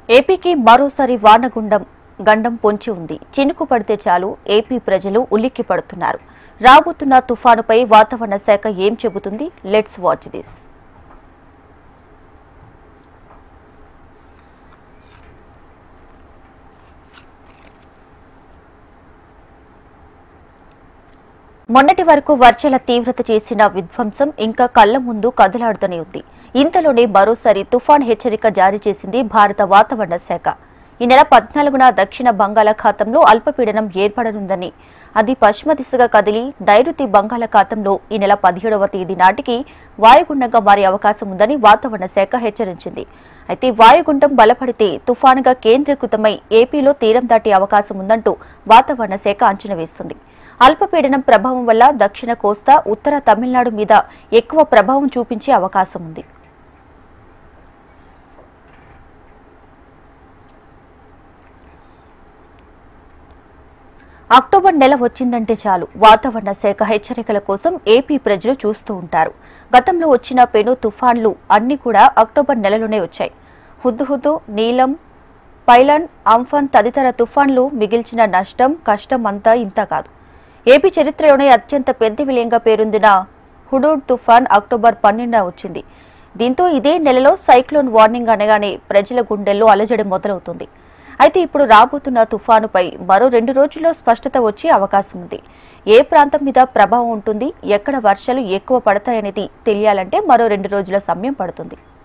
ఏపీకి మరోసారి వానగుండం గండం పొంచి ఉంది చినుకు పడితే చాలు ఏపీ ప్రజలు ఉలిక్కి పడుతున్నారు రాబోతున్న తుఫానుపై వాతావరణ శాఖ ఏం చెబుతుంది లెట్స్ వాచ్ దిస్ మొన్నటి వరకు వర్షాల తీవ్రత చేసిన విధ్వంసం ఇంకా కళ్ల ముందు కదలాడుతూనే ఉంది ఇంతలోనే మరోసారి తుఫాన్ హెచ్చరిక జారీ చేసింది భారత వాతావరణ శాఖ ఈ నెల పద్నాలుగున దక్షిణ బంగాళాఖాతంలో అల్పపీడనం ఏర్పడనుందని అది పశ్చిమ దిశగా కదిలి నైరుతి బంగాళాఖాతంలో ఈ నెల పదిహేడవ తేదీ నాటికి వాయుగుండంగా మారే అవకాశం ఉందని వాతావరణ శాఖ హెచ్చరించింది అయితే వాయుగుండం బలపడితే తుఫానుగా కేంద్రీకృతమై ఏపీలో తీరం దాటే అవకాశం ఉందంటూ వాతావరణ శాఖ అంచనా వేస్తుంది అల్పపీడనం ప్రభావం వల్ల దక్షిణ కోస్తా ఉత్తర తమిళనాడు మీద ఎక్కువ ప్రభావం చూపించే అవకాశం ఉంది అక్టోబర్ నెల వచ్చిందంటే చాలు వాతావరణ శాఖ హెచ్చరికల కోసం ఏపీ ప్రజలు చూస్తూ ఉంటారు గతంలో వచ్చిన పెను తుఫాన్లు అన్ని కూడా అక్టోబర్ నెలలోనే వచ్చాయి హుద్దుహుద్దు నీలం పైలన్ అంఫన్ తదితర తుఫాన్లు మిగిల్చిన నష్టం కష్టం అంతా ఇంత కాదు ఏపీ చరిత్రలోనే అత్యంత పెద్ద విలయంగా పేరొందిన హుడూడ్ తుఫాన్ అక్టోబర్ పన్నెండున వచ్చింది దీంతో ఇదే నెలలో సైక్లోన్ వార్నింగ్ అనగానే ప్రజల గుండెల్లో అలజడి మొదలవుతుంది అయితే ఇప్పుడు రాబోతున్న తుఫానుపై మరో రెండు రోజుల్లో స్పష్టత వచ్చే అవకాశం ఉంది ఏ ప్రాంతం మీద ప్రభావం ఉంటుంది ఎక్కడ వర్షాలు ఎక్కువ పడతాయనేది తెలియాలంటే మరో రెండు రోజుల సమయం పడుతుంది